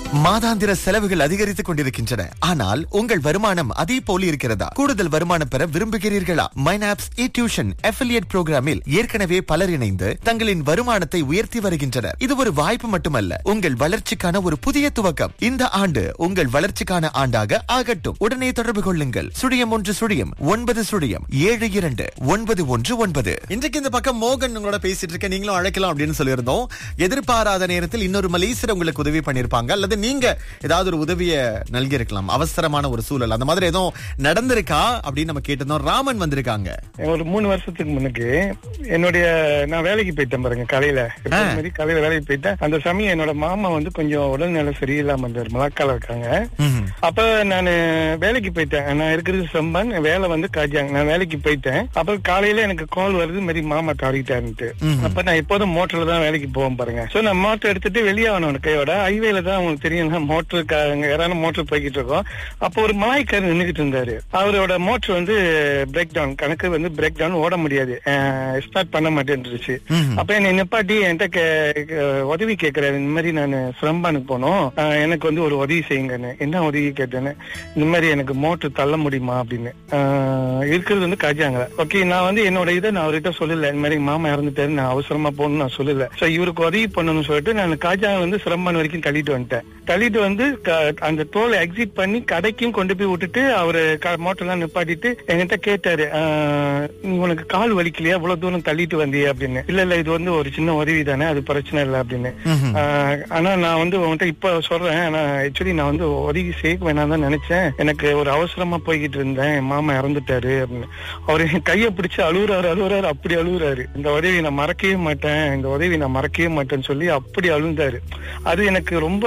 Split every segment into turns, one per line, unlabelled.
மாதாந்திர செலவுகள் அதிகரித்துக் கொண்டிருக்கின்றன ஆனால் உங்கள் வருமானம் அதே போல இருக்கிறதா கூடுதல் வருமானம் பெற விரும்புகிறீர்களா மைனாப்ஸ் இ டியூஷன் அஃபிலியேட் புரோகிராமில் ஏற்கனவே பலர் இணைந்து தங்களின் வருமானத்தை உயர்த்தி வருகின்றனர் இது ஒரு வாய்ப்பு மட்டுமல்ல உங்கள் வளர்ச்சிக்கான ஒரு புதிய துவக்கம் இந்த ஆண்டு உங்கள் வளர்ச்சிக்கான ஆண்டாக ஆகட்டும் உடனே தொடர்பு கொள்ளுங்கள் சுழியம் ஒன்று சுழியம் ஒன்பது சுழியம் ஏழு இரண்டு ஒன்பது ஒன்று ஒன்பது இன்றைக்கு இந்த பக்கம் மோகன் உங்களோட பேசிட்டு இருக்க நீங்களும் அழைக்கலாம் அப்படின்னு சொல்லியிருந்தோம் எதிர்பாராத நேரத்தில் இன்னொரு மலேசியர் உங்களுக்கு உதவி பண்ணிருப்பாங்க அல்லது நீங்க ஏதாவது ஒரு உதவியை நல்கி இருக்கலாம் அவசரமான ஒரு சூழல் அந்த மாதிரி எதுவும் நடந்திருக்கா அப்படின்னு நம்ம கேட்டிருந்தோம் ராமன் வந்திருக்காங்க
ஒரு மூணு வருஷத்துக்கு முன்னுக்கு என்னுடைய நான் வேலைக்கு போயிட்டேன் பாருங்க காலையில எப்போதும் மாதிரி காலையில வேலைக்கு போயிட்டேன் அந்த சமயம் என்னோட மாமா வந்து கொஞ்சம் உடல்நிலை சரியில்லாம இருந்தார் மலாக்கால இருக்காங்க
ம்ஹும்.
அப்ப நான் வேலைக்கு போயிட்டேன் நான் இருக்கிறது செம்பன் வேலை வந்து காஜாங்க நான் வேலைக்கு போயிட்டேன் அப்ப காலையில எனக்கு கால் வருது இந்த மாதிரி மாமா தவறிட்டாருன்ட்டு அப்ப நான் எப்போதும் மோட்டர்ல தான் வேலைக்கு போவேன் பாருங்க சோ நான் மோட்டர் எடுத்துட்டு வெளியே ஆகணும் கையோட ஹைவேல தான் உங்களுக்கு தெரியும் மோட்டருக்காரங்க யாரான மோட்டர் போய்கிட்டு இருக்கோம் அப்போ ஒரு மலாய்க்காரர் நின்னுகிட்டு இருந்தாரு அவரோட மோட்டர் வந்து பிரேக் டவுன் கணக்கு வந்து பிரேக் டவுன் ஓட முடியாது ஸ்டார்ட் பண்ண மாட்டேன்ருச்சு அப்ப என்னை நிப்பாட்டி என்கிட்ட கே- கே- உதவி கேட்கிறாரு இந்த மாதிரி நான் சிரம்பானுக்கு போனோம் அஹ், எனக்கு வந்து ஒரு உதவி செய்யுங்கன்னு என்ன உதவி கேட்டேன்னு இந்த மாதிரி எனக்கு மோட்டர் தள்ள முடியுமா அப்படின்னு அஹ், இருக்கிறது வந்து காஜாங்க ஓகே நான் வந்து என்னோட இதை நான் அவர்கிட்ட சொல்லல இந்த மாதிரி மாமா இறந்துட்டாரு நான் அவசரமா போகணும்னு நான் சொல்லல சோ இவருக்கு உதவி பண்ணணும்னு சொல்லிட்டு நான் காஜாங்க வந்து சிரம்பான் வரைக்கும் தள்ளிட்டு வந்துட்டேன் தள்ளிட்டு வந்து க- அந்த டோலை எக்ஸிட் பண்ணி கடைக்கும் கொண்டு போய் விட்டுட்டு அவரு மோட்டர்லாம் நிப்பாட்டிட்டு என்கிட்ட கேட்டாரு "ஆஹ், நீ உனக்கு கால் வலிக்கலையா இவ்வளவு தூரம் தள்ளிட்டு வந்தியே அப்படின்னு இல்ல இல்ல இது வந்து ஒரு சின்ன உதவி தானே அது பிரச்சனை இல்லை அப்படின்னு ஆஹ், ஆனா நான் வந்து உன்கிட்ட இப்ப சொல்றேன் ஆனா ஆக்சுவலி நான் வந்து உதவி செய்ய வேணாம் தான் நினைச்சேன் எனக்கு ஒரு அவசரமா போய்கிட்டு இருந்தேன் என் மாமா இறந்துட்டாரு அப்படின்னு அவரு என் கையை பிடிச்சு அழுகுறாரு அழுகுறாரு அப்படி அழுகுறாரு இந்த உதவி நான் மறக்கவே மாட்டேன் இந்த உதவி நான் மறக்கவே மாட்டேன்னு சொல்லி அப்படி அழுந்தாரு அது எனக்கு ரொம்ப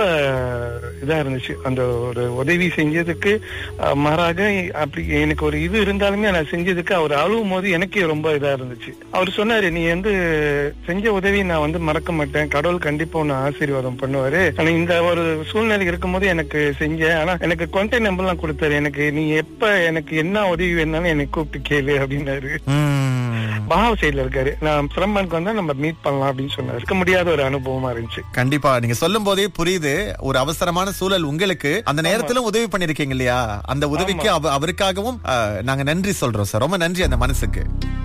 இதா இருந்துச்சு அந்த ஒரு உதவி செஞ்சதுக்கு அஹ், மாறாக அப்படி எனக்கு ஒரு இது இருந்தாலுமே நான் செஞ்சதுக்கு அவர் அழுவும் போது எனக்கே ரொம்ப இதா இருந்துச்சு அவர் சொன்னாரு நீ வந்து செஞ்ச உதவி நான் வந்து மறக்க மாட்டேன் கடவுள் கண்டிப்பா உன்னை ஆசீர்வாதம் பண்ணுவாரு ஆனா இந்த ஒரு சூழ்நிலை இருக்கும்போது எனக்கு செஞ்சேன் ஆனா எனக்கு கான்டாக்ட் நம்பர் எல்லாம் கொடுத்தாரு எனக்கு நீ எப்ப எனக்கு என்ன உதவி வேணாலும் என்னை கூப்பிட்டு கேளு அப்படின்னாரு
ம்.
பாவ சைடுல இருக்காரு நான் சிரம்பானுக்கு வந்தா நம்ம மீட் பண்ணலாம் அப்படின்னு சொன்னாரு இருக்க முடியாத ஒரு அனுபவமா இருந்துச்சு
கண்டிப்பா நீங்க சொல்லும் போதே புரியுது ஒரு அவசரமான சூழல் உங்களுக்கு அந்த நேரத்திலும் உதவி பண்ணிருக்கீங்க இல்லையா அந்த உதவிக்கு அவ- அவருக்காகவும் அஹ், நாங்க நன்றி சொல்றோம் சார் ரொம்ப நன்றி அந்த மனசுக்கு